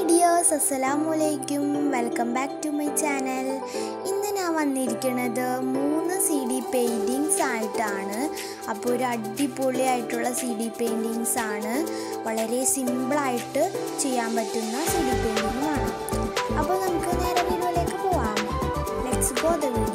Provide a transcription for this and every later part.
dears അസ്സലാമു അലൈക്കും welcome back to my channel ഇന്ന് ഞാൻ വന്നിരിക്കുന്നത് മൂന്ന് സി ഡി പെയിൻറ്റിങ്സ് ആയിട്ടാണ് അപ്പോൾ ഒരു അടിപൊളിയായിട്ടുള്ള സി ഡി പെയിൻറ്റിങ്സ് ആണ് വളരെ സിമ്പിളായിട്ട് ചെയ്യാൻ പറ്റുന്ന സി ഡി പെയിൻറ്റിങ്ങുമാണ് അപ്പോൾ നമുക്ക് നേരെ വീഡിയോയിലേക്ക് പോവാം ലെറ്റ്സ് ഗോ ദ വീഡിയോ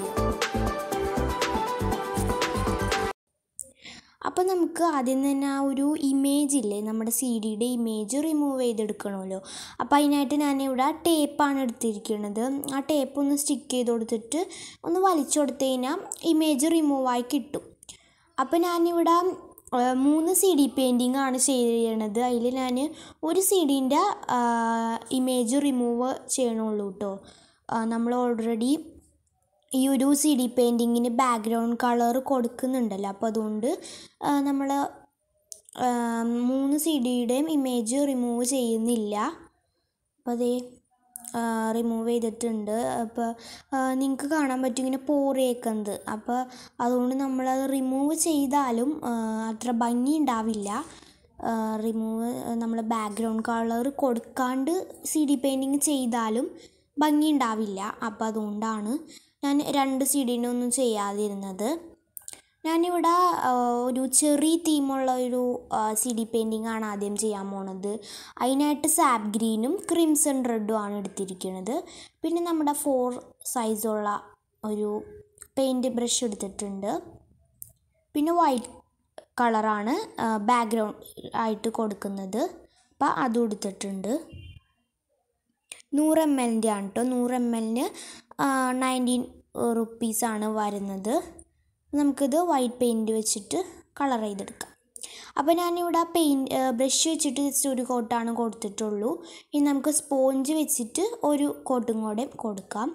അപ്പോൾ നമുക്ക് ആദ്യം തന്നെ ആ ഒരു ഇമേജ് ഇല്ലേ നമ്മുടെ സി ഡിയുടെ ഇമേജ് റിമൂവ് ചെയ്തെടുക്കണമല്ലോ അപ്പോൾ അതിനായിട്ട് ഞാനിവിടെ ടേപ്പാണ് എടുത്തിരിക്കുന്നത് ആ ടേപ്പ് ഒന്ന് സ്റ്റിക്ക് ചെയ്ത് കൊടുത്തിട്ട് ഒന്ന് വലിച്ചു കൊടുത്തു കഴിഞ്ഞാൽ ഇമേജ് റിമൂവ് ആയി കിട്ടും അപ്പോൾ ഞാനിവിടെ ആ, മൂന്ന് സി ഡി പെയിൻറ്റിംഗ് ആണ് ചെയ്യണത് അതിൽ ഞാൻ ഒരു സി ഡീൻ്റെ ഇമേജ് റിമൂവ് ചെയ്യണുള്ളൂ കേട്ടോ നമ്മൾ ഓൾറെഡി ഈ ഒരു സി ഡി പെയിൻറ്റിങ്ങിന് ബാക്ക്ഗ്രൗണ്ട് കളർ കൊടുക്കുന്നുണ്ടല്ലോ അപ്പോൾ അതുകൊണ്ട് നമ്മൾ മൂന്ന് സി ഡിയുടെയും ഇമേജ് റിമൂവ് ചെയ്യുന്നില്ല അപ്പോൾ അതേ റിമൂവ് ചെയ്തിട്ടുണ്ട് അപ്പോൾ നിങ്ങൾക്ക് കാണാൻ പറ്റും ഇങ്ങനെ പോറിയേക്കുന്നത് അപ്പോൾ അതുകൊണ്ട് നമ്മളത് റിമൂവ് ചെയ്താലും ആ, അത്ര ഭംഗി ഉണ്ടാവില്ല റിമൂവ് നമ്മൾ ബാക്ക്ഗ്രൗണ്ട് കളർ കൊടുക്കാണ്ട് സി ഡി പെയിൻറ്റിങ് ചെയ്താലും ഭംഗി ഉണ്ടാവില്ല അപ്പോൾ അതുകൊണ്ടാണ് ഞാൻ രണ്ട് സി ഡിനൊന്നും ചെയ്യാതിരുന്നത് ഞാനിവിടെ ആ, ഒരു ചെറിയ തീമുള്ള ഒരു സി ഡി പെയിൻറ്റിംഗ് ആണ് ആദ്യം ചെയ്യാൻ പോണത് അതിനായിട്ട് സാപ്പ് ഗ്രീനും ക്രിംസൺ റെഡും ആണ് എടുത്തിരിക്കുന്നത് പിന്നെ നമ്മുടെ ഫോർ സൈസുള്ള ഒരു പെയിൻറ്റ് ബ്രഷ് എടുത്തിട്ടുണ്ട് പിന്നെ വൈറ്റ് കളറാണ് ബാക്ക്ഗ്രൗണ്ട് ആയിട്ട് കൊടുക്കുന്നത് അപ്പോൾ അതും എടുത്തിട്ടുണ്ട് നൂറ് എം എല്ലിൻ്റെ ആണ് കേട്ടോ നൂറ് എം എല്ലിന് നയൻറ്റീൻ റുപ്പീസാണ് വരുന്നത് നമുക്കിത് വൈറ്റ് പെയിൻറ്റ് വെച്ചിട്ട് കളർ ചെയ്തെടുക്കാം അപ്പോൾ ഞാനിവിടെ പെയിൻറ്റ് ബ്രഷ് വെച്ചിട്ട് ജസ്റ്റ് ഒരു കോട്ടാണ് കൊടുത്തിട്ടുള്ളൂ ഇനി നമുക്ക് സ്പോഞ്ച് വെച്ചിട്ട് ഒരു കോട്ടും കൂടെ കൊടുക്കാം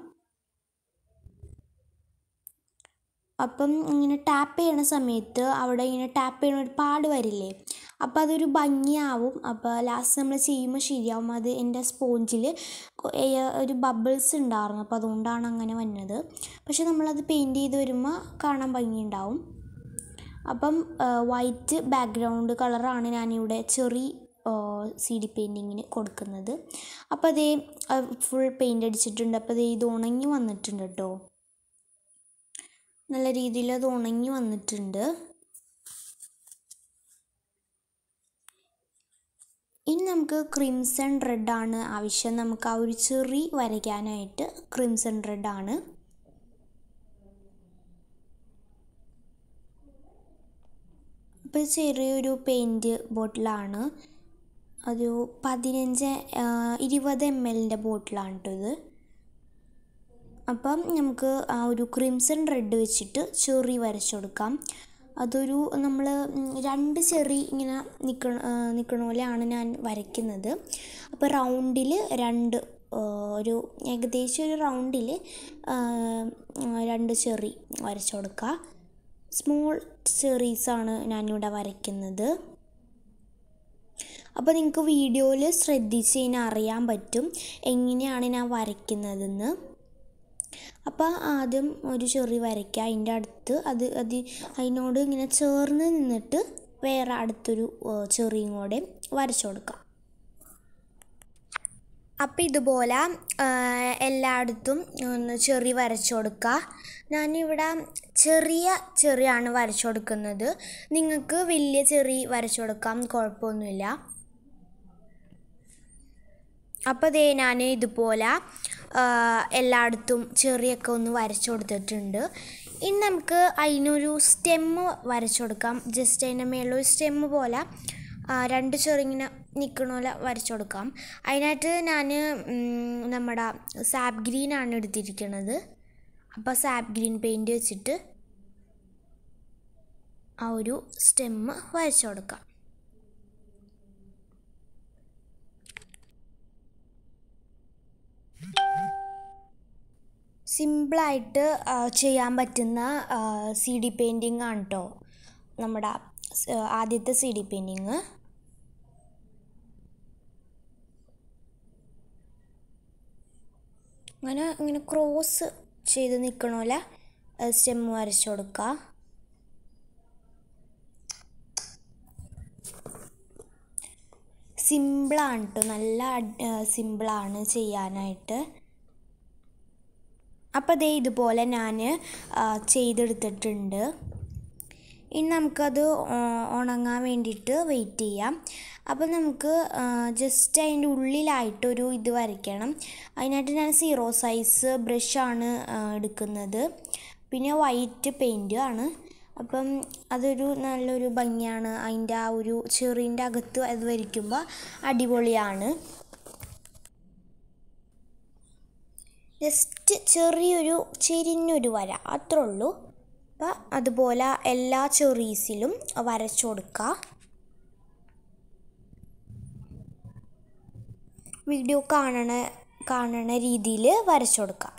അപ്പം ഇങ്ങനെ ടാപ്പ് ചെയ്യണ സമയത്ത് അവിടെ ഇങ്ങനെ ടാപ്പ് ചെയ്യണ ഒരു പാട് വരില്ലേ അപ്പോൾ അതൊരു ഭംഗിയാവും അപ്പോൾ ലാസ്റ്റ് നമ്മൾ ചെയ്യുമ്പോൾ ശരിയാവും അത് എൻ്റെ സ്പോഞ്ചിൽ ഒരു ബബിൾസ് ഉണ്ടായിരുന്നു അപ്പോൾ അതുകൊണ്ടാണ് അങ്ങനെ വന്നത് പക്ഷെ നമ്മളത് പെയിൻറ്റ് ചെയ്ത് വരുമ്പോൾ കാണാൻ ഭംഗിയുണ്ടാവും അപ്പം വൈറ്റ് ബാക്ക്ഗ്രൗണ്ട് കളറാണ് ഞാനിവിടെ ചെറി സി ഡി പെയിൻറ്റിങ്ങിന് കൊടുക്കുന്നത് അപ്പോൾ അതേ ഫുൾ പെയിൻ്റ് അടിച്ചിട്ടുണ്ട് അപ്പോൾ അതേ ഇത് ഉണങ്ങി വന്നിട്ടുണ്ട് കേട്ടോ നല്ല രീതിയിൽ അത് ഉണങ്ങി വന്നിട്ടുണ്ട് ഇനി നമുക്ക് ക്രിംസൺ റെഡ് ആണ് ആവശ്യം നമുക്ക് ആ ഒരു ചെറി വരയ്ക്കാനായിട്ട് ക്രിംസൺ റെഡ് ആണ് ഇപ്പോൾ ചെറിയൊരു പെയിൻറ്റ് ബോട്ടിലാണ് ഒരു പതിനഞ്ച് ആ, ഇരുപത് എം എല്ലിൻ്റെ ബോട്ടിലാണ് കേട്ടോ ഇത് അപ്പം നമുക്ക് ആ ഒരു ക്രിംസൺ റെഡ് വെച്ചിട്ട് ചെറി വരച്ചു കൊടുക്കാം അതൊരു നമ്മൾ രണ്ട് ചെറി ഇങ്ങനെ നിൽക്കണ നിൽക്കണ പോലെയാണ് ഞാൻ വരയ്ക്കുന്നത് അപ്പോൾ റൗണ്ടിൽ രണ്ട് ആ, ഒരു ഏകദേശം ഒരു റൗണ്ടിൽ രണ്ട് ചെറി വരച്ചു കൊടുക്കുക സ്മോൾ ചെറീസാണ് ഞാനിവിടെ വരയ്ക്കുന്നത് അപ്പോൾ നിങ്ങൾക്ക് വീഡിയോയിൽ ശ്രദ്ധിച്ച് കഴിഞ്ഞാൽ അറിയാൻ പറ്റും എങ്ങനെയാണ് ഞാൻ വരയ്ക്കുന്നതെന്ന് അപ്പോൾ ആദ്യം ഒരു ചെറി വരയ്ക്കുക അതിൻ്റെ അടുത്ത് അത് അത് അതിനോട് ഇങ്ങനെ ചേർന്ന് നിന്നിട്ട് വേറെ അടുത്തൊരു ഏഹ്, ചെറിയും കൂടെ വരച്ചു കൊടുക്കാം അപ്പോൾ ഇതുപോലെ ഏഹ്, എല്ലായിടത്തും ഒന്ന് ചെറി വരച്ചു കൊടുക്കുക ഞാനിവിടെ ചെറിയ ചെറിയാണ് വരച്ചു കൊടുക്കുന്നത് നിങ്ങൾക്ക് വലിയ ചെറി വരച്ചു കൊടുക്കാം കുഴപ്പമൊന്നുമില്ല അപ്പോൾ ദേ ഞാൻ ഇതുപോലെ ആ, എല്ലായിടത്തും ചെറിയൊക്കെ ഒന്ന് വരച്ചു കൊടുത്തിട്ടുണ്ട് ഇനി നമുക്ക് അതിനൊരു സ്റ്റെമ്മ് വരച്ചു കൊടുക്കാം ജസ്റ്റ് അതിൻ്റെ മേളിലൊരു സ്റ്റെമ്മ് പോലെ ആ, രണ്ട് ചെറിങ്ങനെ നിൽക്കണ പോലെ വരച്ചു കൊടുക്കാം അതിനായിട്ട് ഞാൻ നമ്മുടെ സാപ്പ് ഗ്രീനാണ് എടുത്തിരിക്കുന്നത് അപ്പോൾ സാപ്പ് ഗ്രീൻ പെയിൻറ്റ് വെച്ചിട്ട് ആ ഒരു സ്റ്റെമ്മ് വരച്ചു കൊടുക്കാം സിമ്പിളായിട്ട് ആ, ചെയ്യാൻ പറ്റുന്ന സി ഡി പെയിൻറ്റിങ് ആണ് കേട്ടോ നമ്മുടെ സ്- ആദ്യത്തെ സി ഡി പെയിൻറ്റിങ് അങ്ങനെ ഇങ്ങനെ ക്രോസ് ചെയ്ത് നിൽക്കണ പോലെ സ്റ്റെമ്മ് വരച്ചു കൊടുക്കുക സി സിമ്പിളാണ് കേട്ടോ നല്ല സിമ്പിളാണ് ചെയ്യാനായിട്ട് അപ്പോൾ ദേ ഇതുപോലെ ഞാൻ ചെയ്തെടുത്തിട്ടുണ്ട് ഇനി നമുക്കത് ഉ- ഉണങ്ങാൻ വേണ്ടിയിട്ട് വെയിറ്റ് ചെയ്യാം അപ്പോൾ നമുക്ക് ജസ്റ്റ് അതിൻ്റെ ഉള്ളിലായിട്ടൊരു ഇത് വരയ്ക്കണം അതിനായിട്ട് ഞാൻ സീറോ സൈസ് ബ്രഷാണ് എടുക്കുന്നത് പിന്നെ വൈറ്റ് പെയിൻറ്റും ആണ് അപ്പം അതൊരു നല്ലൊരു ഭംഗിയാണ് അതിൻ്റെ ആ ഒരു ചെറിൻ്റെ അകത്ത് അത് വരയ്ക്കുമ്പോൾ അടിപൊളിയാണ് ജസ്റ്റ് ചെറിയൊരു ചെരിഞ്ഞൊരു വര അത്രേ ഉള്ളൂ അപ്പം അതുപോലെ എല്ലാ ചെറീസിലും വരച്ചു കൊടുക്കുക വീഡിയോ കാണണ കാണണ രീതിയിൽ വരച്ചു കൊടുക്കുക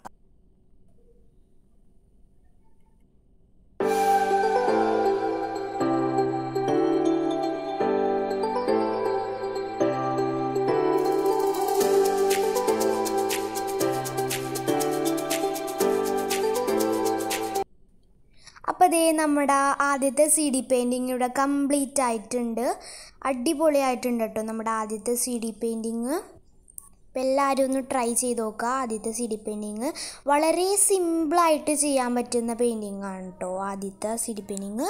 അപ്പോൾ ദേ നമ്മുടെ ആദ്യത്തെ സി ഡി പെയിൻറ്റിങ് ഇവിടെ കംപ്ലീറ്റ് ആയിട്ടുണ്ട് അടിപൊളിയായിട്ടുണ്ട് കേട്ടോ നമ്മുടെ ആദ്യത്തെ സി ഡി പെയിൻറ്റിങ് അപ്പോൾ എല്ലാവരും ഒന്ന് ട്രൈ ചെയ്ത് നോക്കുക ആദ്യത്തെ സി ഡി പെയിൻറ്റിങ് വളരെ സിമ്പിളായിട്ട് ചെയ്യാൻ പറ്റുന്ന പെയിൻറ്റിങ് ആണ് കേട്ടോ ആദ്യത്തെ സി ഡി പെയിൻറ്റിങ്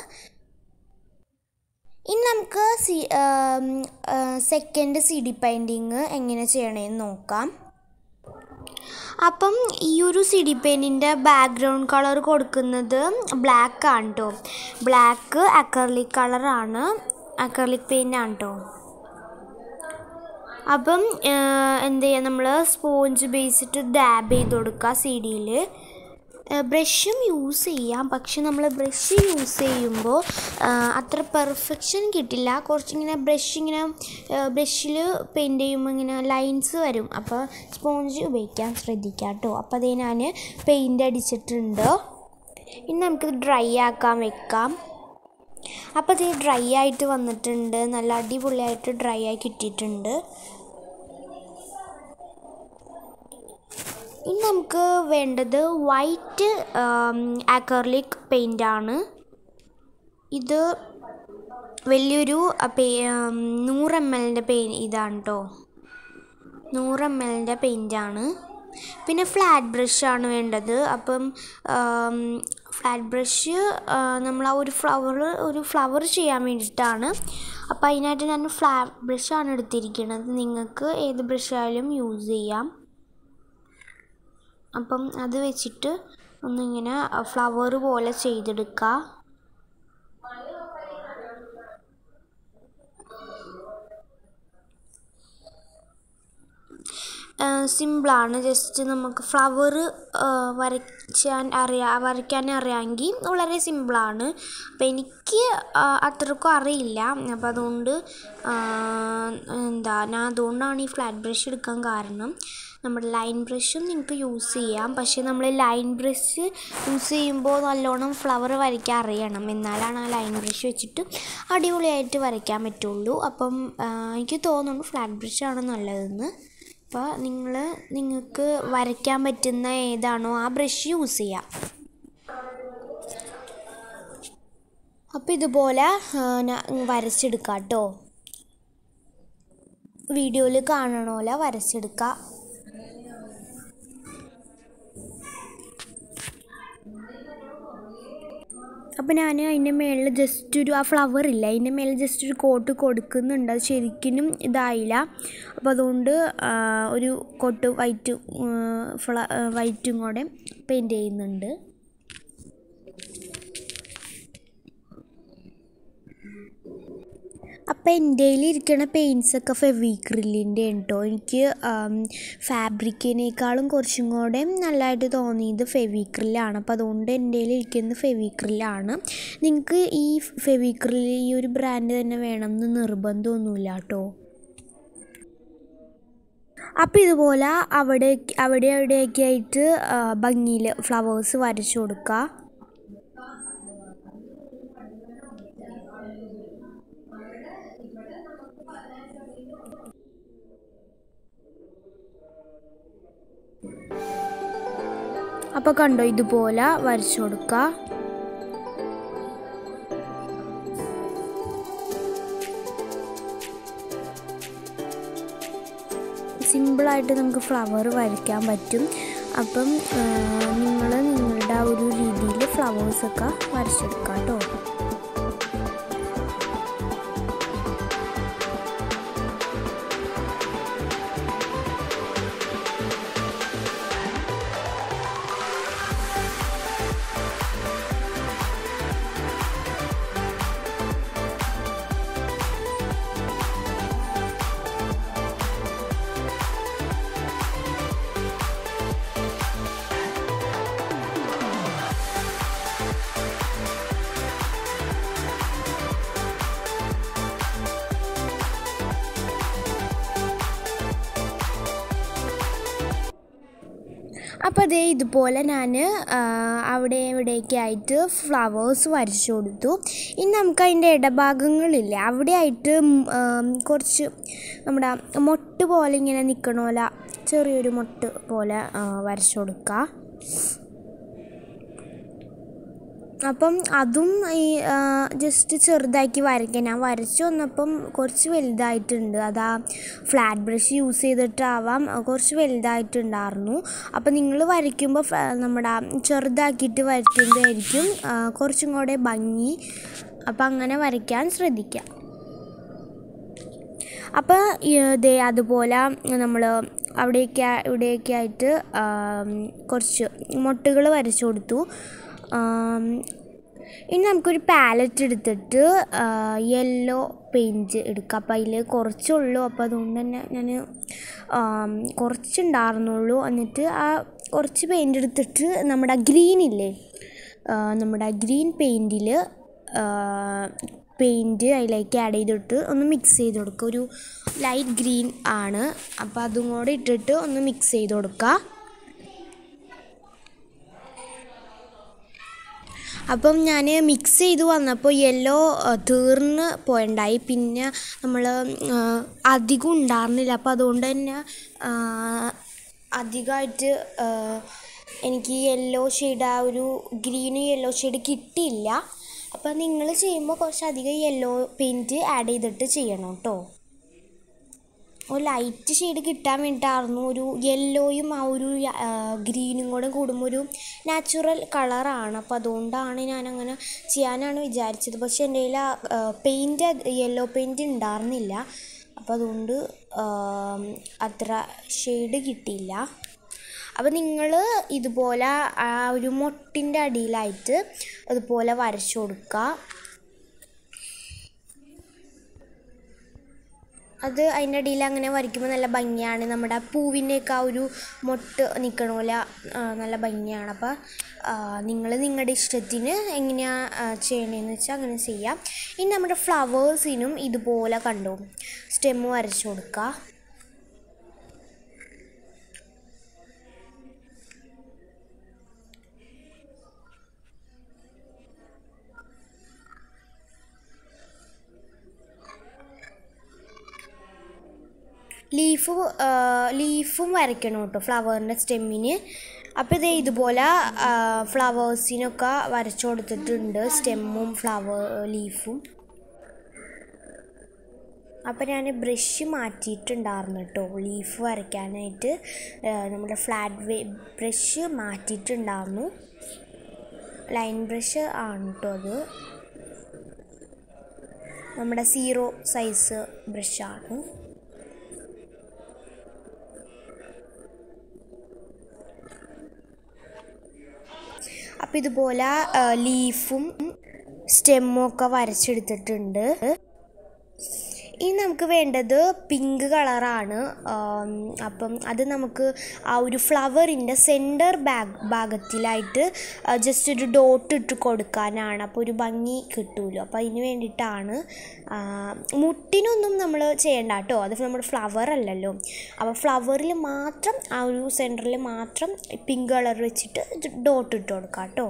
ഇനി നമുക്ക് C second C D painting എങ്ങനെ ചെയ്യണമെന്ന് നോക്കാം അപ്പം ഈ ഒരു സി ഡി പെയിൻറ്റിൻ്റെ ബാക്ക്ഗ്രൗണ്ട് കളർ കൊടുക്കുന്നത് ബ്ലാക്ക് ആണ് കേട്ടോ ബ്ലാക്ക് അക്കർലിക് കളറാണ് അക്കർലിക് പെയിൻ്റ് ആണ് കേട്ടോ അപ്പം എന്ത് ചെയ്യുക നമ്മൾ സ്പോഞ്ച് ബേസിട്ട് ഡാബ് ചെയ്ത് കൊടുക്കുക സി ഡിയിൽ ബ്രഷും യൂസ് ചെയ്യാം പക്ഷെ നമ്മൾ ബ്രഷ് യൂസ് ചെയ്യുമ്പോൾ അത്ര പെർഫെക്ഷൻ കിട്ടില്ല കുറച്ചിങ്ങനെ ബ്രഷ് ഇങ്ങനെ ബ്രഷിൽ പെയിൻറ്റ് ചെയ്യുമ്പോൾ ഇങ്ങനെ ലൈൻസ് വരും അപ്പോൾ സ്പോഞ്ച് ഉപയോഗിക്കാൻ ശ്രദ്ധിക്കാം കേട്ടോ അപ്പോൾ അതേ ഞാൻ പെയിൻ്റ് അടിച്ചിട്ടുണ്ട് ഇനി നമുക്കിത് ഡ്രൈ ആക്കാൻ വെക്കാം അപ്പോൾ ഇത് ഡ്രൈ ആയിട്ട് വന്നിട്ടുണ്ട് നല്ല അടിപൊളിയായിട്ട് ഡ്രൈ ആയി കിട്ടിയിട്ടുണ്ട് ഇനി നമുക്ക് വേണ്ടത് വൈറ്റ് ആക്കർലിക് പെയിൻ്റ് ആണ് ഇത് വലിയൊരു നൂറ് എം എല്ലിൻ്റെ പെയിൻ ഇതാണ് കേട്ടോ നൂറ് എം എല്ലിൻ്റെ പെയിൻ്റാണ് പിന്നെ ഫ്ലാറ്റ് ബ്രഷാണ് വേണ്ടത് അപ്പം ഫ്ലാറ്റ് ബ്രഷ് നമ്മൾ ആ ഒരു ഫ്ലവർ ഒരു ഫ്ലവർ ചെയ്യാൻ വേണ്ടിയിട്ടാണ് അപ്പോൾ അതിനായിട്ട് ഞാൻ ഫ്ലാറ്റ് ബ്രഷാണ് എടുത്തിരിക്കുന്നത് നിങ്ങൾക്ക് ഏത് ബ്രഷായാലും യൂസ് ചെയ്യാം അപ്പം അത് വെച്ചിട്ട് ഒന്നിങ്ങനെ ഫ്ലവർ പോലെ ചെയ്തെടുക്കുക സിമ്പിളാണ് ജസ്റ്റ് നമുക്ക് ഫ്ലവർ വരയ്ക്കാൻ അറിയാ വരയ്ക്കാൻ അറിയാമെങ്കിൽ വളരെ സിമ്പിളാണ് അപ്പോൾ എനിക്ക് അത്രക്കും അറിയില്ല അപ്പോൾ അതുകൊണ്ട് എന്താ ഞാൻ അതുകൊണ്ടാണ് ഈ ഫ്ലാറ്റ് ബ്രഷ് എടുക്കാൻ കാരണം നമ്മുടെ ലൈൻ ബ്രഷും നിങ്ങൾക്ക് യൂസ് ചെയ്യാം പക്ഷേ നമ്മൾ ലൈൻ ബ്രഷ് യൂസ് ചെയ്യുമ്പോൾ നല്ലോണം ഫ്ലവർ വരയ്ക്കാൻ അറിയണം എന്നാലാണ് ആ ലൈൻ ബ്രഷ് വെച്ചിട്ട് അടിപൊളിയായിട്ട് വരയ്ക്കാൻ പറ്റുള്ളൂ അപ്പം എനിക്ക് തോന്നുന്നു ഫ്ലാറ്റ് ബ്രഷാണ് നല്ലതെന്ന് അപ്പോൾ നിങ്ങൾ നിങ്ങൾക്ക് വരയ്ക്കാൻ പറ്റുന്ന ഏതാണോ ആ ബ്രഷ് യൂസ് ചെയ്യാം അപ്പോൾ ഇതുപോലെ വരച്ചെടുക്കാം കേട്ടോ വീഡിയോയിൽ കാണണ പോലെ വരച്ചെടുക്കുക അപ്പോൾ ഞാൻ അതിൻ്റെ മേളിൽ ജസ്റ്റ് ഒരു ആ ഫ്ലവർ ഇല്ല അതിൻ്റെ മേളിൽ ജസ്റ്റ് ഒരു കോട്ട് കൊടുക്കുന്നുണ്ട് അത് ശരിക്കും ഇതായില്ല അപ്പോൾ അതുകൊണ്ട് ഒരു കോട്ട് വൈറ്റ് ഫ്ല വൈറ്റും കൂടെ പെയിൻറ്റ് ചെയ്യുന്നുണ്ട് അപ്പോൾ എൻ്റെ ഇരിക്കുന്ന പെയിൻറ്റ്സൊക്കെ ഫെവിക്രിലിൻ്റെ കേട്ടോ എനിക്ക് ഫാബ്രിക്കിനേക്കാളും കുറച്ചും കൂടെ നല്ലതായിട്ട് തോന്നിയത് ഫെവിക്രിലാണ് അപ്പോൾ അതുകൊണ്ട് എൻ്റെ ഇരിക്കുന്നത് ഫെവിക്രിലാണ് നിങ്ങൾക്ക് ഈ ഫെവിക്രിൽ ഈ ഒരു ബ്രാൻഡ് തന്നെ വേണമെന്ന് നിർബന്ധമൊന്നുമില്ല കേട്ടോ അപ്പോൾ ഇതുപോലെ അവിടെ അവിടെ അവിടെയൊക്കെ ആയിട്ട് ഭംഗിയിൽ ഫ്ലവേഴ്സ് വരച്ചു കൊടുക്കുക അപ്പോൾ കണ്ടോ ഇതുപോലെ വരച്ചു കൊടുക്കുക സിമ്പിളായിട്ട് നമുക്ക് ഫ്ലവർ വരയ്ക്കാൻ പറ്റും അപ്പം നിങ്ങൾ നിങ്ങളുടെ ആ ഒരു രീതിയിൽ ഫ്ലവേഴ്സൊക്കെ വരച്ചെടുക്കാം കേട്ടോ അപ്പോൾ അതേ ഇതുപോലെ ഞാൻ അവിടെ ഇവിടെയൊക്കെ ആയിട്ട് ഫ്ലവേഴ്സ് വരച്ചു കൊടുത്തു ഇനി നമുക്ക് അതിൻ്റെ ഇടഭാഗങ്ങളില്ലേ അവിടെ ആയിട്ട് ഉം, ആം, കുറച്ച് നമ്മുടെ മൊട്ട് പോലെ ഇങ്ങനെ നിൽക്കണ പോലെ ചെറിയൊരു മൊട്ട് പോലെ ആ, വരച്ചു കൊടുക്കുക അപ്പം അതും ഈ ജസ്റ്റ് ചെറുതാക്കി വരയ്ക്കാൻ ഞാൻ വരച്ചു വന്നപ്പം കുറച്ച് വലുതായിട്ടുണ്ട് അതാ ഫ്ലാറ്റ് ബ്രഷ് യൂസ് ചെയ്തിട്ടാവാം ആ, കുറച്ച് വലുതായിട്ടുണ്ടായിരുന്നു അപ്പം നിങ്ങൾ വരയ്ക്കുമ്പോൾ ഫ- നമ്മുടെ ആ ചെറുതാക്കിയിട്ട് വരയ്ക്കുമ്പോഴായിരിക്കും ആ, കുറച്ചും കൂടെ ഭംഗി അപ്പം അങ്ങനെ വരയ്ക്കാൻ ശ്രദ്ധിക്കുക അപ്പോൾ ഇതേ അതുപോലെ നമ്മൾ അവിടെയൊക്കെ ഇവിടെയൊക്കെ ആയിട്ട് ആം, കുറച്ച് മുട്ടുകൾ വരച്ചു കൊടുത്തു ആം, ഇനി നമുക്കൊരു പാലറ്റ് എടുത്തിട്ട് യെല്ലോ പെയിൻറ്റ് എടുക്കുക അപ്പോൾ അതിൽ കുറച്ചുള്ളൂ അപ്പോൾ അതുകൊണ്ട് തന്നെ ഞാൻ കുറച്ചുണ്ടായിരുന്നുള്ളൂ എന്നിട്ട് ആ കുറച്ച് പെയിൻ്റ് എടുത്തിട്ട് നമ്മുടെ ഗ്രീൻ ഇല്ലേ ആ, നമ്മുടെ ഗ്രീൻ പെയിൻറ്റിൽ പെയിൻറ്റ് അതിലേക്ക് ആഡ് ചെയ്തിട്ട് ഒന്ന് മിക്സ് ചെയ്ത് കൊടുക്കുക ഒരു ലൈറ്റ് ഗ്രീൻ ആണ് അപ്പോൾ അതും കൂടെ ഇട്ടിട്ട് ഒന്ന് മിക്സ് ചെയ്ത് കൊടുക്കുക അപ്പം ഞാൻ മിക്സ് ചെയ്ത് വന്നപ്പോൾ യെല്ലോ തീർന്ന് പോയിണ്ടായി പിന്നെ നമ്മൾ അധികം ഉണ്ടായിരുന്നില്ല അപ്പോൾ അതുകൊണ്ട് തന്നെ അധികമായിട്ട് എനിക്ക് യെല്ലോ ഷെയ്ഡ് ആ ഒരു ഗ്രീനും യെല്ലോ ഷെയ്ഡ് കിട്ടിയില്ല അപ്പം നിങ്ങൾ ചെയ്യുമ്പോൾ കുറച്ചധികം യെല്ലോ പെയിൻറ്റ് ആഡ് ചെയ്തിട്ട് ചെയ്യണം കേട്ടോ ഒരു ലൈറ്റ് ഷെയ്ഡ് കിട്ടാൻ വേണ്ടിയിട്ടായിരുന്നു ഒരു യെല്ലോയും ആ ഒരു ഗ്രീനും കൂടെ കൂടുമ്പോൾ ഒരു നാച്ചുറൽ കളറാണ് അപ്പോൾ അതുകൊണ്ടാണ് ഞാൻ അങ്ങനെ ചെയ്യാനാണ് വിചാരിച്ചത് പക്ഷേ എൻ്റെ കയ്യിൽ പെയിൻറ്റ് യെല്ലോ പെയിൻറ്റ് ഉണ്ടായിരുന്നില്ല അപ്പോൾ അതുകൊണ്ട് ആം, അത്ര ഷെയ്ഡ് കിട്ടിയില്ല അപ്പോൾ നിങ്ങൾ ഇതുപോലെ ആ ഒരു മൊട്ടിൻ്റെ അടിയിലായിട്ട് അതുപോലെ വരച്ചു കൊടുക്കുക അത് അതിൻ്റെ അടിയിൽ അങ്ങനെ വരയ്ക്കുമ്പോൾ നല്ല ഭംഗിയാണ് നമ്മുടെ പൂവിൻ്റെയൊക്കെ ആ ഒരു മൊട്ട് നിൽക്കണ പോലെ ആ, നല്ല ഭംഗിയാണ് അപ്പോൾ നിങ്ങൾ നിങ്ങളുടെ ഇഷ്ടത്തിന് എങ്ങനെയാണ് ചെയ്യണതെന്ന് വെച്ചാൽ അങ്ങനെ ചെയ്യാം ഇനി നമ്മുടെ ഫ്ലവേഴ്സിനും ഇതുപോലെ കണ്ടു സ്റ്റെമ്മ് വരച്ചു കൊടുക്കുക ലീഫ് ലീഫും വരയ്ക്കണം കേട്ടോ ഫ്ലവറിൻ്റെ സ്റ്റെമ്മിന് അപ്പോൾ ഇതേ ഇതുപോലെ ഫ്ലവേഴ്സിനൊക്കെ വരച്ചു കൊടുത്തിട്ടുണ്ട് സ്റ്റെമ്മും ഫ്ലവർ ലീഫും അപ്പോൾ ഞാൻ ബ്രഷ് മാറ്റിയിട്ടുണ്ടായിരുന്നു കേട്ടോ ലീഫ് വരയ്ക്കാനായിട്ട് ആ, നമ്മുടെ ഫ്ലാറ്റ് വേ ബ്രഷ് മാറ്റിയിട്ടുണ്ടായിരുന്നു ലൈൻ ബ്രഷ് ആണ് കേട്ടോ അത് നമ്മുടെ സീറോ സൈസ് ബ്രഷാണ് അപ്പം ഇതുപോലെ ആ, ലീഫും സ്റ്റെമ്മും ഒക്കെ വരച്ചെടുത്തിട്ടുണ്ട് ഇനി നമുക്ക് വേണ്ടത് പിങ്ക് കളറാണ് ആം, അപ്പം അത് നമുക്ക് ആ ഒരു ഫ്ലവറിൻ്റെ സെൻറ്റർ ബാഗ് ഭാഗത്തിലായിട്ട് ജസ്റ്റ് ഒരു ഡോട്ട് ഇട്ട് കൊടുക്കാനാണ് അപ്പോൾ ഒരു ഭംഗി കിട്ടുമല്ലോ അപ്പോൾ അതിന് വേണ്ടിയിട്ടാണ് ആ, മുട്ടിനൊന്നും നമ്മൾ ചെയ്യണ്ട കേട്ടോ അത് നമ്മുടെ ഫ്ലവർ അല്ലല്ലോ അപ്പോൾ ഫ്ലവറിൽ മാത്രം ആ ഒരു സെൻറ്ററിൽ മാത്രം പിങ്ക് കളർ വെച്ചിട്ട് ഡോട്ട് ഇട്ട് കൊടുക്കാം കേട്ടോ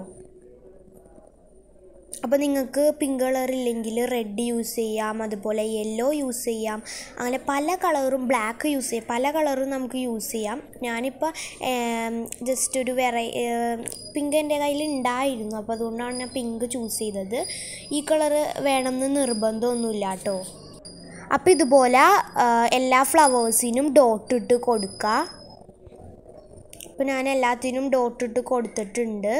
അപ്പോൾ നിങ്ങൾക്ക് പിങ്ക് കളർ ഇല്ലെങ്കിൽ റെഡ് യൂസ് ചെയ്യാം അതുപോലെ യെല്ലോ യൂസ് ചെയ്യാം അങ്ങനെ പല കളറും ബ്ലാക്ക് യൂസ് ചെയ്യാം പല കളറും നമുക്ക് യൂസ് ചെയ്യാം ഞാനിപ്പോൾ ജസ്റ്റ് ഒരു വെറൈ പിങ്ക് എൻ്റെ കയ്യിൽ ഉണ്ടായിരുന്നു അപ്പോൾ അതുകൊണ്ടാണ് ഞാൻ പിങ്ക് ചൂസ് ചെയ്തത് ഈ കളറ് വേണമെന്ന് നിർബന്ധമൊന്നുമില്ല കേട്ടോ അപ്പോൾ ഇതുപോലെ ആ, എല്ലാ ഫ്ലവേഴ്സിനും ഡോട്ട് ഇട്ട് കൊടുക്കുക അപ്പോൾ ഞാൻ എല്ലാത്തിനും ഡോട്ട് ഇട്ട് കൊടുത്തിട്ടുണ്ട്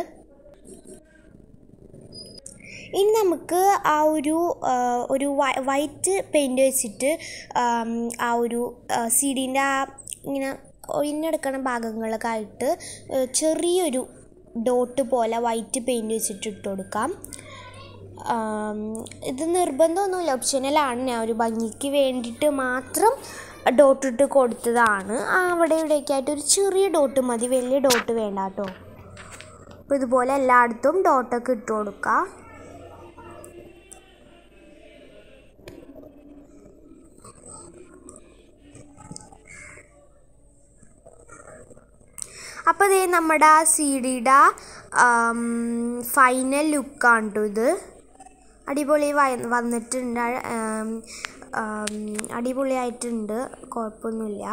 ഇനി നമുക്ക് ആ ഒരു ആ, ഒരു വൈറ്റ് പെയിൻറ് വെച്ചിട്ട് ആം, ആ ഒരു സി ഡീൻ്റെ ആ ഇങ്ങനെ ഒഴിഞ്ഞെടുക്കണ ഭാഗങ്ങളൊക്കെ ആയിട്ട് ഏ, ചെറിയൊരു ഡോട്ട് പോലെ വൈറ്റ് പെയിൻറ് വെച്ചിട്ട് ഇട്ട് കൊടുക്കാം ആം, ഇത് നിർബന്ധമൊന്നുമില്ല ഓപ്ഷനലാണ് ഞാൻ ഒരു ഭംഗിക്ക് വേണ്ടിയിട്ട് മാത്രം ഡോട്ട് ഇട്ട് കൊടുത്തതാണ് ആ, അവിടെ ഇവിടെയൊക്കെ ആയിട്ട് ഒരു ചെറിയ ഡോട്ട് മതി വലിയ ഡോട്ട് വേണ്ട കേട്ടോ അപ്പോൾ ഇതുപോലെ എല്ലായിടത്തും ഡോട്ടൊക്കെ ഇട്ട് കൊടുക്കുക അപ്പോൾ ഇതേ നമ്മുടെ ആ സി ഡിയുടെ ഫൈനൽ ലുക്കാണ് കേട്ടോ ഇത് അടിപൊളി വ- വന്നിട്ടുണ്ട് ആം, ആം, അടിപൊളിയായിട്ടുണ്ട് കുഴപ്പമൊന്നുമില്ല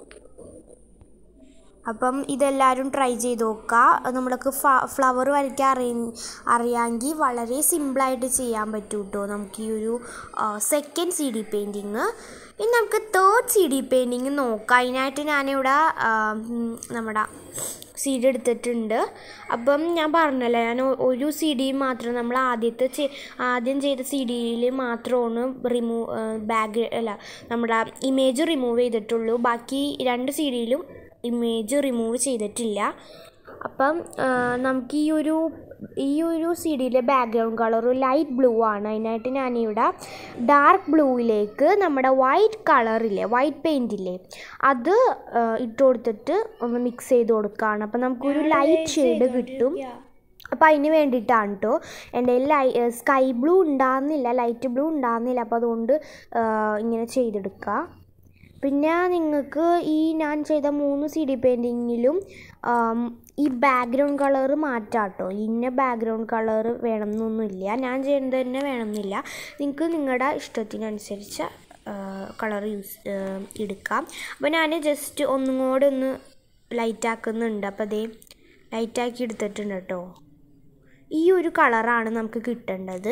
അപ്പം ഇതെല്ലാവരും ട്രൈ ചെയ്ത് നോക്കുക നമ്മൾക്ക് ഫ്ലവർ വരയ്ക്കാൻ അറിയ അറിയാമെങ്കിൽ വളരെ സിമ്പിളായിട്ട് ചെയ്യാൻ പറ്റും കേട്ടോ നമുക്ക് ഈ ഒരു സെക്കൻഡ് സി ഡി പെയിൻറ്റിങ് ഇനി നമുക്ക് തേർഡ് സി ഡി പെയിൻറ്റിങ് നോക്കാം അതിനായിട്ട് ഞാനിവിടെ ആ, ഉം, നമ്മുടെ സി ഡി എടുത്തിട്ടുണ്ട് അപ്പം ഞാൻ പറഞ്ഞല്ലോ ഞാൻ ഒ- ഒരു സി ഡി മാത്രം നമ്മൾ ആദ്യത്തെ ചെ- ആദ്യം ചെയ്ത സി ഡിയിൽ മാത്രമാണ് റിമൂവ് ബാഗ് അല്ല നമ്മുടെ ഇമേജ് റിമൂവ് ചെയ്തിട്ടുള്ളൂ ബാക്കി രണ്ട് സി ഡിയിലും ഇമേജ് റിമൂവ് ചെയ്തിട്ടില്ല അപ്പം ആ, നമുക്ക് ഈ ഒരു ഈ ഒരു സി ഡിയിലെ ബാക്ക്ഗ്രൗണ്ട് കളർ ലൈറ്റ് ബ്ലൂ ആണ് അതിനായിട്ട് ഞാനിവിടെ ഡാർക്ക് ബ്ലൂവിലേക്ക് നമ്മുടെ വൈറ്റ് കളറില്ലേ വൈറ്റ് പെയിൻ്റ് ഇല്ലേ അത് ആ, ഇട്ട് കൊടുത്തിട്ട് ഒന്ന് മിക്സ് ചെയ്ത് കൊടുക്കുകയാണ് അപ്പം നമുക്കൊരു ലൈറ്റ് ഷെയ്ഡ് കിട്ടും അപ്പോൾ അതിന് വേണ്ടിയിട്ടാണ് കേട്ടോ എൻ്റെ കയ്യിൽ ലൈ സ്കൈ ബ്ലൂ ഉണ്ടാകുന്നില്ല ലൈറ്റ് ബ്ലൂ ഉണ്ടാകുന്നില്ല അപ്പോൾ അതുകൊണ്ട് ആ, ഇങ്ങനെ ചെയ്തെടുക്കുക പിന്നെ നിങ്ങൾക്ക് ഈ ഞാൻ ചെയ്ത മൂന്ന് സി ഡി പെയിൻറ്റിങ്ങിലും ഈ ബാക്ക്ഗ്രൗണ്ട് കളർ മാറ്റാം കേട്ടോ ഇന്ന ബാക്ക്ഗ്രൗണ്ട് കളർ വേണമെന്നൊന്നുമില്ല ഞാൻ ചെയ്യുന്നത് തന്നെ വേണമെന്നില്ല നിങ്ങൾക്ക് നിങ്ങളുടെ ഇഷ്ടത്തിനനുസരിച്ച് കളർ യൂസ് എടുക്കാം അപ്പോൾ ഞാൻ ജസ്റ്റ് ഒന്നും കൂടെ ഒന്ന് ലൈറ്റ് ആക്കുന്നുണ്ട് അപ്പോൾ അതേ ലൈറ്റാക്കി എടുത്തിട്ടുണ്ട് കേട്ടോ ഈ ഒരു കളറാണ് നമുക്ക് കിട്ടേണ്ടത്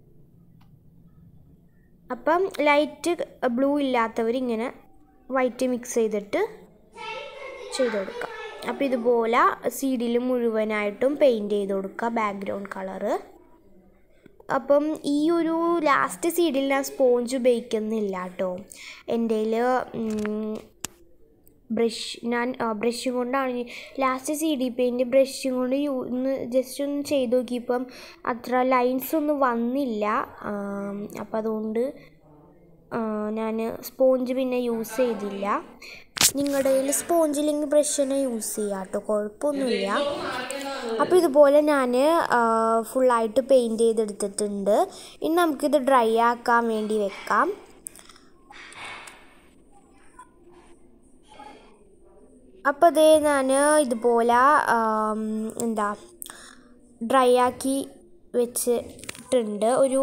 അപ്പം ലൈറ്റ് ബ്ലൂ ഇല്ലാത്തവർ ഇങ്ങനെ വൈറ്റ് മിക്സ് ചെയ്തിട്ട് ചെയ്ത് കൊടുക്കാം അപ്പോൾ ഇതുപോലെ സീഡിൽ മുഴുവനായിട്ടും പെയിൻറ്റ് ചെയ്ത് കൊടുക്കുക ബാക്ക്ഗ്രൗണ്ട് കളറ് അപ്പം ഈ ഒരു ലാസ്റ്റ് സീഡിൽ ഞാൻ സ്പോഞ്ച് ഉപയോഗിക്കുന്നില്ല കേട്ടോ എൻ്റെ ബ്രഷ് ഞാൻ ബ്രഷും കൊണ്ടാണ് ലാസ്റ്റ് സി ഡി പെയിൻറ്റ് ബ്രഷും കൊണ്ട് യൂ ഒന്ന് ജസ്റ്റ് ഒന്ന് ചെയ്ത് നോക്കിയപ്പം അത്ര ലൈൻസ് ഒന്നും വന്നില്ല അപ്പം അതുകൊണ്ട് ഞാൻ സ്പോഞ്ച് പിന്നെ യൂസ് ചെയ്തില്ല നിങ്ങളുടെ കയ്യിൽ സ്പോഞ്ച് ഇല്ലെങ്കിൽ ബ്രഷ് തന്നെ യൂസ് ചെയ്യാം കേട്ടോ കുഴപ്പമൊന്നുമില്ല അപ്പോൾ ഇതുപോലെ ഞാൻ ഫുള്ളായിട്ട് പെയിൻറ്റ് ചെയ്തെടുത്തിട്ടുണ്ട് ഇനി നമുക്കിത് ഡ്രൈ ആക്കാൻ വേണ്ടി വെക്കാം അപ്പോൾ അതേ ഞാൻ ഇതുപോലെ ആം, എന്താ ഡ്രൈ ആക്കി വെച്ചിട്ടുണ്ട് ഒരു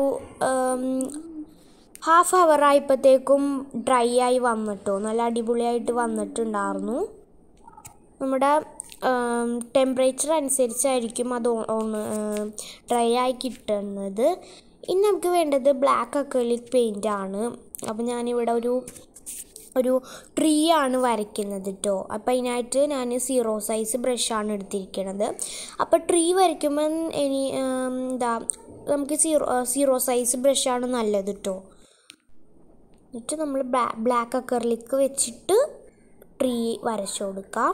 ഹാഫ് അവർ ആയപ്പോഴത്തേക്കും ഡ്രൈ ആയി വന്നിട്ടോ നല്ല അടിപൊളിയായിട്ട് വന്നിട്ടുണ്ടായിരുന്നു നമ്മുടെ ടെമ്പറേച്ചർ അനുസരിച്ചായിരിക്കും അത് ഡ്രൈ ആയി കിട്ടുന്നത് ഇനി നമുക്ക് വേണ്ടത് ബ്ലാക്ക് അക്രലിക് പെയിൻ്റ് ആണ് അപ്പോൾ ഞാനിവിടെ ഒരു ഒരു ട്രീ ആണ് വരയ്ക്കുന്നത് കേട്ടോ അപ്പോൾ അതിനായിട്ട് ഞാൻ സീറോ സൈസ് ബ്രഷാണ് എടുത്തിരിക്കുന്നത് അപ്പോൾ ട്രീ വരയ്ക്കുമ്പം ഇനി ഉം, എന്താ നമുക്ക് സീറോ സീറോ സൈസ് ബ്രഷാണ് നല്ലത് കേട്ടോ എന്നിട്ട് നമ്മൾ ബ്ലാക്ക് അക്കറിലേക്ക് വെച്ചിട്ട് ട്രീ വരച്ചു കൊടുക്കാം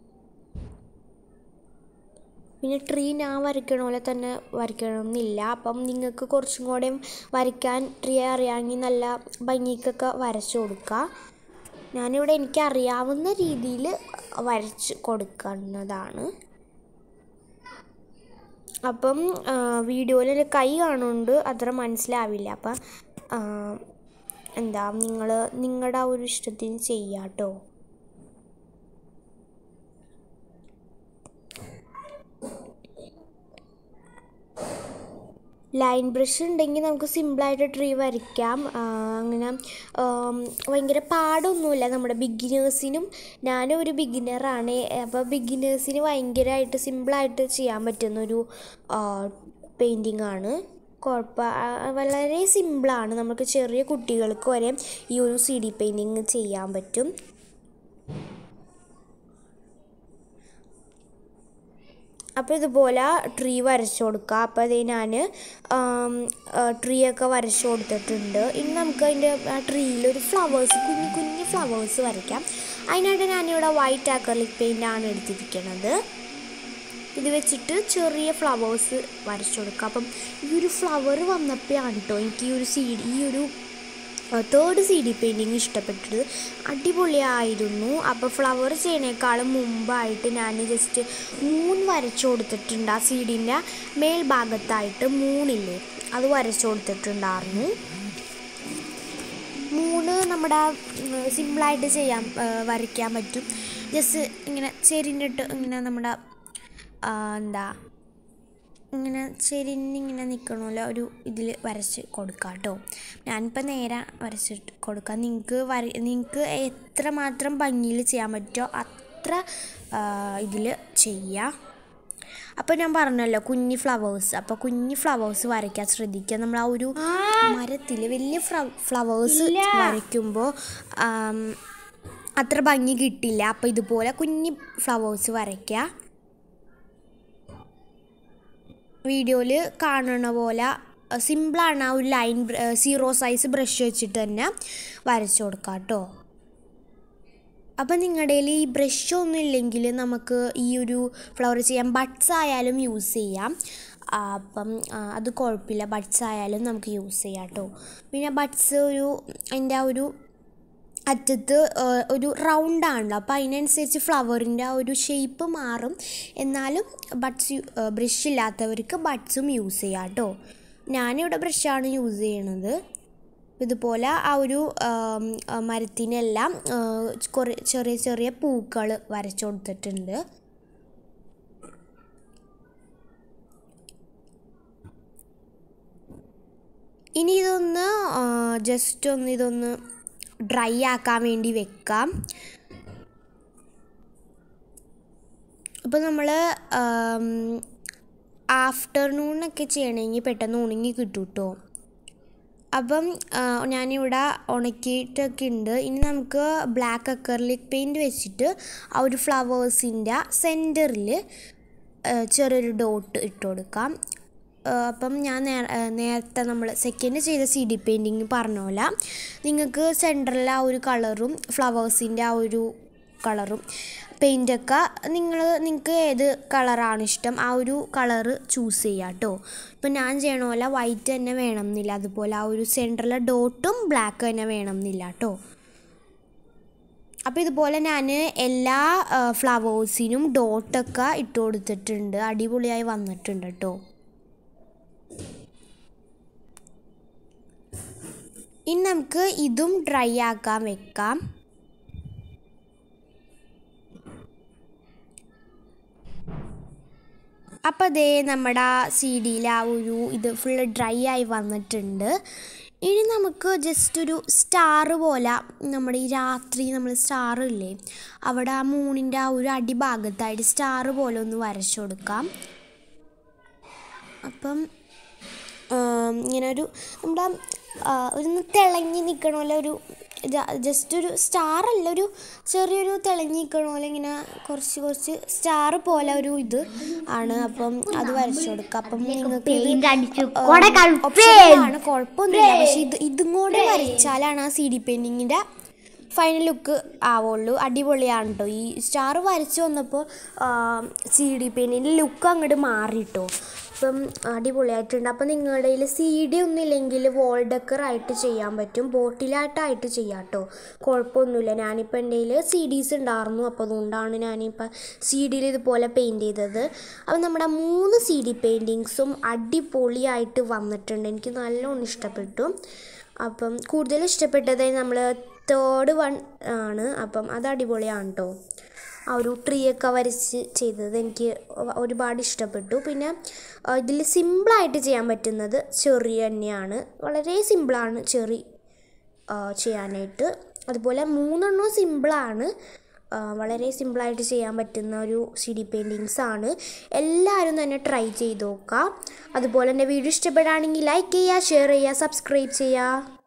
പിന്നെ ട്രീ ഞാൻ വരയ്ക്കണ പോലെ തന്നെ വരയ്ക്കണമെന്നില്ല അപ്പം നിങ്ങൾക്ക് കുറച്ചും കൂടെ വരയ്ക്കാൻ ട്രീ അറിയാമെങ്കിൽ നല്ല ഭംഗിക്കൊക്കെ വരച്ചു കൊടുക്കുക ഞാനിവിടെ എനിക്ക് അറിയാവുന്ന രീതിയിൽ വരച്ച് കൊടുക്കുന്നതാണ് അപ്പം വീഡിയോയിൽ എൻ്റെ കൈ കാണുന്നുണ്ട് അത്ര മനസ്സിലാവില്ല അപ്പം ആ, എന്താ നിങ്ങൾ നിങ്ങളുടെ ആ ഒരു ഇഷ്ടത്തിന് ചെയ്യാം കേട്ടോ ലൈൻ ബ്രഷ് ഉണ്ടെങ്കിൽ നമുക്ക് സിമ്പിളായിട്ട് ട്രീ വരയ്ക്കാം ആ, അങ്ങനെ ആം, ഭയങ്കര പാടൊന്നുമില്ല നമ്മുടെ ബിഗിനേഴ്സിനും ഞാനും ഒരു ബിഗിനറാണ് അപ്പോൾ ബിഗിനേഴ്സിന് ഭയങ്കരമായിട്ട് സിമ്പിളായിട്ട് ചെയ്യാൻ പറ്റുന്നൊരു പെയിൻറ്റിങ് ആണ് കുഴപ്പ വളരെ സിമ്പിളാണ് നമുക്ക് ചെറിയ കുട്ടികൾക്ക് വരെ ഈ ഒരു സി ഡി പെയിൻറ്റിങ് ചെയ്യാൻ പറ്റും അപ്പോൾ ഇതുപോലെ ട്രീ വരച്ചു കൊടുക്കുക അപ്പോൾ അതേ ഞാൻ ട്രീ ഒക്കെ വരച്ചു കൊടുത്തിട്ടുണ്ട് ഇനി നമുക്ക് അതിൻ്റെ ആ ട്രീയിൽ ഒരു ഫ്ലവേഴ്സ് കുഞ്ഞു കുഞ്ഞു ഫ്ലവേഴ്സ് വരയ്ക്കാം അതിനായിട്ട് ഞാനിവിടെ വൈറ്റ് അക്രലിക് പെയിൻ്റാണ് എടുത്തിരിക്കുന്നത് ഇത് വെച്ചിട്ട് ചെറിയ ഫ്ലവേഴ്സ് വരച്ചു കൊടുക്കുക അപ്പം ഈ ഒരു ഫ്ലവർ വന്നപ്പോഴാണ് കേട്ടോ എനിക്ക് ഈ ഒരു സി ഈ ഒരു തേർഡ് സി ഡി പെയിൻറ്റിങ് ഇഷ്ടപ്പെട്ടത് അടിപൊളിയായിരുന്നു അപ്പോൾ ഫ്ലവർ ചെയ്യണേക്കാളും മുമ്പായിട്ട് ഞാൻ ജസ്റ്റ് മൂൺ വരച്ചു കൊടുത്തിട്ടുണ്ട് ആ സി ഡിൻ്റെ മേൽഭാഗത്തായിട്ട് മൂണില്ലേ അത് വരച്ചു കൊടുത്തിട്ടുണ്ടായിരുന്നു മൂന്ന് നമ്മുടെ സിമ്പിളായിട്ട് ചെയ്യാൻ വരയ്ക്കാൻ പറ്റും ജസ്റ്റ് ഇങ്ങനെ ചെരിഞ്ഞിട്ട് ഇങ്ങനെ നമ്മുടെ എന്താ ഇങ്ങനെ ചെരിഞ്ഞിങ്ങനെ നിൽക്കണമല്ലോ ഒരു ഇതിൽ വരച്ച് കൊടുക്കാം കേട്ടോ ഞാനിപ്പോൾ നേരെ വരച്ചിട്ട് കൊടുക്കാം നിങ്ങൾക്ക് വര നിങ്ങൾക്ക് എത്രമാത്രം ഭംഗിയിൽ ചെയ്യാൻ പറ്റുമോ അത്ര ഇതിൽ ചെയ്യാം അപ്പോൾ ഞാൻ പറഞ്ഞല്ലോ കുഞ്ഞി ഫ്ലവേഴ്സ് അപ്പോൾ കുഞ്ഞി ഫ്ലവേഴ്സ് വരയ്ക്കാൻ ശ്രദ്ധിക്കുക നമ്മൾ ആ ഒരു മരത്തിൽ വലിയ ഫ്ലവേഴ്സ് വരയ്ക്കുമ്പോൾ അത്ര ഭംഗി കിട്ടില്ല അപ്പോൾ ഇതുപോലെ കുഞ്ഞി ഫ്ലവേഴ്സ് വരയ്ക്കുക വീഡിയോയിൽ കാണുന്ന പോലെ സിമ്പിളാണ് ആ ഒരു ലൈൻ സീറോ സൈസ് ബ്രഷ് വെച്ചിട്ട് തന്നെ വരച്ചു കൊടുക്കാം കേട്ടോ അപ്പം നിങ്ങളുടെ കയ്യിൽ ഈ ബ്രഷ് ഒന്നും ഇല്ലെങ്കിൽ നമുക്ക് ഈ ഒരു ഫ്ലവർ ചെയ്യാൻ ബഡ്സ് ആയാലും യൂസ് ചെയ്യാം അപ്പം അത് കുഴപ്പമില്ല ബഡ്സ് ആയാലും നമുക്ക് യൂസ് ചെയ്യാം കേട്ടോ പിന്നെ ബഡ്സ് ഒരു അതിൻ്റെ ആ ഒരു അറ്റത്ത് ഒരു റൗണ്ടാണല്ലോ അപ്പോൾ അതിനനുസരിച്ച് ഫ്ലവറിൻ്റെ ആ ഒരു ഷേപ്പ് മാറും എന്നാലും ബഡ്സ് ബ്രഷ് ഇല്ലാത്തവർക്ക് ബഡ്സും യൂസ് ചെയ്യാം കേട്ടോ ഞാനിവിടെ ബ്രഷാണ് യൂസ് ചെയ്യണത് ഇതുപോലെ ആ ഒരു മരത്തിനെല്ലാം കുറേ ചെറിയ ചെറിയ പൂക്കൾ വരച്ചു കൊടുത്തിട്ടുണ്ട് ഇനി ഇതൊന്ന് ജസ്റ്റ് ഒന്ന് ഇതൊന്ന് ഡ്രൈ ആക്കാൻ വേണ്ടി വെക്കാം അപ്പോൾ നമ്മൾ ആഫ്റ്റർനൂണൊക്കെ ചെയ്യണമെങ്കിൽ പെട്ടെന്ന് ഉണങ്ങി കിട്ടും കേട്ടോ അപ്പം ഞാനിവിടെ ഉണക്കിയിട്ടൊക്കെ ഉണ്ട് ഇനി നമുക്ക് ബ്ലാക്ക് അക്കർലിക് പെയിൻറ്റ് വെച്ചിട്ട് ആ ഒരു ഫ്ലവേഴ്സിൻ്റെ സെൻറ്ററിൽ ചെറിയൊരു ഡോട്ട് ഇട്ട് കൊടുക്കാം അപ്പം ഞാൻ നേരത്തെ നമ്മൾ സെക്കൻഡ് ചെയ്ത സി ഡി പെയിൻറ്റിങ് പറഞ്ഞ പോലെ നിങ്ങൾക്ക് സെൻറ്ററിൽ ആ ഒരു കളറും ഫ്ലവേഴ്സിൻ്റെ ആ ഒരു കളറും പെയിൻ്റൊക്കെ നിങ്ങൾ നിങ്ങൾക്ക് ഏത് കളറാണ് ഇഷ്ടം ആ ഒരു കളറ് ചൂസ് ചെയ്യുക കേട്ടോ ഇപ്പം ഞാൻ ചെയ്യണ പോലെ വൈറ്റ് തന്നെ വേണം എന്നില്ല അതുപോലെ ആ ഒരു സെൻറ്ററിലെ ഡോട്ടും ബ്ലാക്ക് തന്നെ വേണം എന്നില്ല കേട്ടോ അപ്പോൾ ഇതുപോലെ ഞാൻ എല്ലാ ഫ്ലവേഴ്സിനും ഡോട്ടൊക്കെ ഇട്ട് കൊടുത്തിട്ടുണ്ട് അടിപൊളിയായി വന്നിട്ടുണ്ട് കേട്ടോ ഇനി നമുക്ക് ഇതും ഡ്രൈ ആക്കാൻ വെക്കാം അപ്പോൾ അതേ നമ്മുടെ സി ഡിയിൽ ആ ഒരു ഇത് ഫുള്ള് ഡ്രൈ ആയി വന്നിട്ടുണ്ട് ഇനി നമുക്ക് ജസ്റ്റ് ഒരു സ്റ്റാർ പോലെ നമ്മുടെ ഈ രാത്രി നമ്മൾ സ്റ്റാർ ഇല്ലേ അവിടെ ആ മൂണിൻ്റെ ആ ഒരു അടിഭാഗത്തായിട്ട് സ്റ്റാർ പോലെ ഒന്ന് വരച്ചു കൊടുക്കാം അപ്പം ഇങ്ങനെ ഒരു നമ്മുടെ ഒന്ന് തിളങ്ങി നിൽക്കണ പോലെ ഒരു ജസ്റ്റ് ഒരു സ്റ്റാർ അല്ല ഒരു ചെറിയൊരു തിളങ്ങി നിൽക്കണ പോലെ ഇങ്ങനെ കുറച്ച് കുറച്ച് സ്റ്റാർ പോലെ ഒരു ഇത് ആണ് അപ്പം അത് വരച്ചു കൊടുക്കുക അപ്പം നിങ്ങൾക്ക് ഓപ്ഷനാണ് കുഴപ്പമൊന്നുമില്ല പക്ഷെ ഇത് ഇതും കൂടെ വരച്ചാലാണ് ആ സി ഡി പെയിൻറ്റിങ്ങിൻ്റെ ഫൈനൽ ലുക്ക് ആവുള്ളൂ അടിപൊളിയാണ് കേട്ടോ ഈ സ്റ്റാർ വരച്ച് വന്നപ്പോൾ സി ഡി പെയിൻറ്റിൻ്റെ ലുക്ക് അങ്ങോട്ട് മാറിട്ടോ ഇപ്പം അടിപൊളിയായിട്ടുണ്ട് അപ്പം നിങ്ങളുടെ കയ്യിൽ സി ഡി ഒന്നും ഇല്ലെങ്കിൽ വോൾ ഡെക്കറായിട്ട് ചെയ്യാൻ പറ്റും ബോട്ടിലായിട്ടായിട്ട് ചെയ്യാം കേട്ടോ കുഴപ്പമൊന്നുമില്ല ഞാനിപ്പോൾ എൻ്റെ കയ്യിൽ സി ഡീസ് ഉണ്ടായിരുന്നു അപ്പോൾ അതുകൊണ്ടാണ് ഞാനിപ്പോൾ സി ഡിയിൽ ഇതുപോലെ പെയിൻറ്റ് ചെയ്തത് അപ്പം നമ്മുടെ മൂന്ന് സി ഡി പെയിൻറ്റിങ്സും അടിപൊളിയായിട്ട് വന്നിട്ടുണ്ട് എനിക്ക് നല്ലോണം ഇഷ്ടപ്പെട്ടു അപ്പം കൂടുതൽ ഇഷ്ടപ്പെട്ടത് നമ്മൾ തേർഡ് വൺ ആണ് അപ്പം അത് അടിപൊളിയാണ് കേട്ടോ ആ ഒരു ട്രീ ഒക്കെ വരച്ച് ചെയ്തത് എനിക്ക് ഒരുപാട് ഇഷ്ടപ്പെട്ടു പിന്നെ ഇതിൽ സിമ്പിളായിട്ട് ചെയ്യാൻ പറ്റുന്നത് ചെറി തന്നെയാണ് വളരെ സിമ്പിളാണ് ചെറി ചെയ്യാനായിട്ട് അതുപോലെ മൂന്നെണ്ണവും സിമ്പിളാണ് ആ, വളരെ സിമ്പിളായിട്ട് ചെയ്യാൻ പറ്റുന്ന ഒരു സി ഡി പെയിൻറ്റിങ്സ് ആണ് എല്ലാവരും തന്നെ ട്രൈ ചെയ്ത് നോക്കുക അതുപോലെ തന്നെ വീഡിയോ ഇഷ്ടപ്പെടുകയാണെങ്കിൽ ലൈക്ക് ചെയ്യുക ഷെയർ ചെയ്യുക സബ്സ്ക്രൈബ് ചെയ്യുക